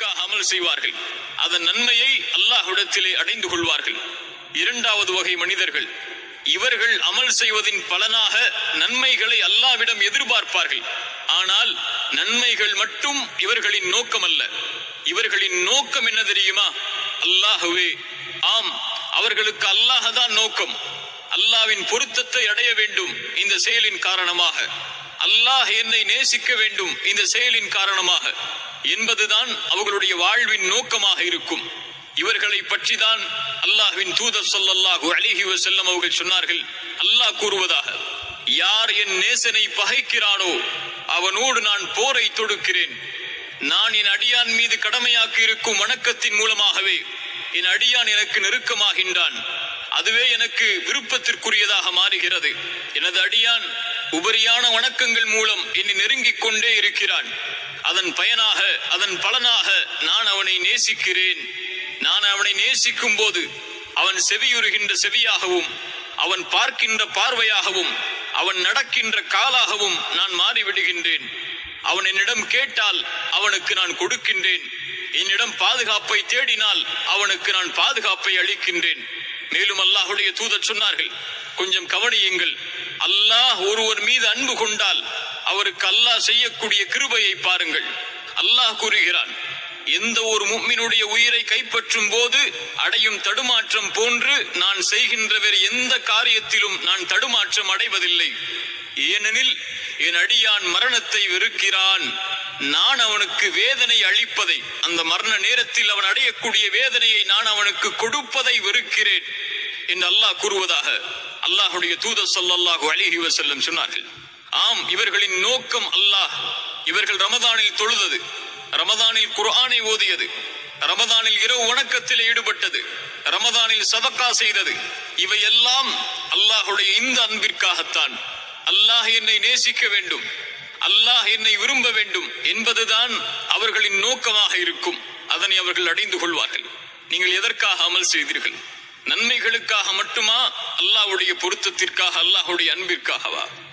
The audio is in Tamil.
நன்மைகளுக்காக அமல் செய்வார்கள் அதன் நன்மையை அல்லாஹ்விடத்திலே அடைந்து கொள்வார்கள் இரண்டாவது வகை மனிதர்கள் இவர்கள் அமல் செய்வதின் பலனாக நன்மைகளை அல்லாவிடம் எதிர்பார்ப்பார்கள் ஆனால் நன்மைகள் மட்டும் இவர்களின் நோக்கம் அல்ல இவர்களின் நோக்கம் என்ன தெரியுமா அல்லாஹுவே ஆம் அவர்களுக்கு அல்லாஹதான் நோக்கம் அல்லாவின் பொருத்தத்தை அடைய வேண்டும் இந்த செயலின் காரணமாக அல்லாஹ் என்னை நேசிக்க வேண்டும் இந்த செயலின் காரணமாக என்பதுதான் அவர்களுடைய வாழ்வின் நோக்கமாக இருக்கும் இவர்களை பற்றிதான் அல்லாஹ்வின் தூதர் ஸல்லல்லாஹு அலைஹி வஸல்லம் அவர்கள் சொன்னார்கள் அல்லாஹ் கூறுவதாக யார் என் நேசனை பகைக்கிறானோ அவனோடு நான் போரை தொடுக்கிறேன் நான் என் அடியான் மீது கடமையாக்கி இருக்கும் வணக்கத்தின் மூலமாகவே என் அடியான் எனக்கு நெருக்கமாகின்றான் அதுவே எனக்கு விருப்பத்திற்குரியதாக மாறுகிறது எனது அடியான் உபரியான வணக்கங்கள் மூலம் என்னை நெருங்கிக் கொண்டே இருக்கிறான் அதன் பயனாக அதன் பலனாக நான் அவனை நேசிக்கிறேன் நான் அவனை நேசிக்கும் போது அவன் செவியுறுகின்ற செவியாகவும் அவன் பார்க்கின்ற பார்வையாகவும் அவன் நடக்கின்ற காலாகவும் நான் மாறிவிடுகின்றேன் அவன் என்னிடம் கேட்டால் அவனுக்கு நான் கொடுக்கின்றேன் என்னிடம் பாதுகாப்பை தேடினால் அவனுக்கு நான் பாதுகாப்பை அளிக்கின்றேன் மேலும் அல்லாஹுடைய தூதர் சொன்னார்கள் கொஞ்சம் கவனியுங்கள் அல்லாஹ் ஒருவர் மீது அன்பு கொண்டால் அவருக்கு அல்லாஹ் செய்யக்கூடிய கிருபையை பாருங்கள் அல்லாஹ் கூறுகிறான் எந்த ஒரு முக்மினுடைய உயிரை கைப்பற்றும் போது அடையும் தடுமாற்றம் போன்று நான் செய்கின்ற வேறு எந்த காரியத்திலும் நான் தடுமாற்றம் அடைவதில்லை ஏனெனில் என் அடியான் மரணத்தை வெறுக்கிறான் நான் அவனுக்கு வேதனை அளிப்பதை அந்த மரண நேரத்தில் அவன் அடையக்கூடிய வேதனையை நான் அவனுக்கு கொடுப்பதை வெறுக்கிறேன் என்று அல்லாஹ் கூறுவதாக அல்லாஹுடைய தூதர் ஸல்லல்லாஹு அலைஹி வஸல்லம் சொன்னார்கள் ஆம் இவர்களின் நோக்கம் அல்லாஹ் இவர்கள் ரமதானில் தொழுதது ரமதானில் குர்ஆனை ஓதியது ரமதானில் இரவு வணக்கத்தில் ஈடுபட்டது ரமதானில் சதக்கா செய்தது இவையெல்லாம் அல்லாஹுடைய இந்த அன்பிற்காகத்தான் அல்லாஹ் என்னை நேசிக்க வேண்டும் அல்லாஹ் என்னை விரும்ப வேண்டும் என்பதுதான் அவர்களின் நோக்கமாக இருக்கும் அதனை அவர்கள் அடைந்து கொள்வார்கள் நீங்கள் எதற்காக அமல் செய்தீர்கள் நன்மைகளுக்காக மட்டுமா அல்லாஹ்வுடைய பொருத்தத்திற்காக அல்லாஹ்வுடைய அன்பிற்காகவா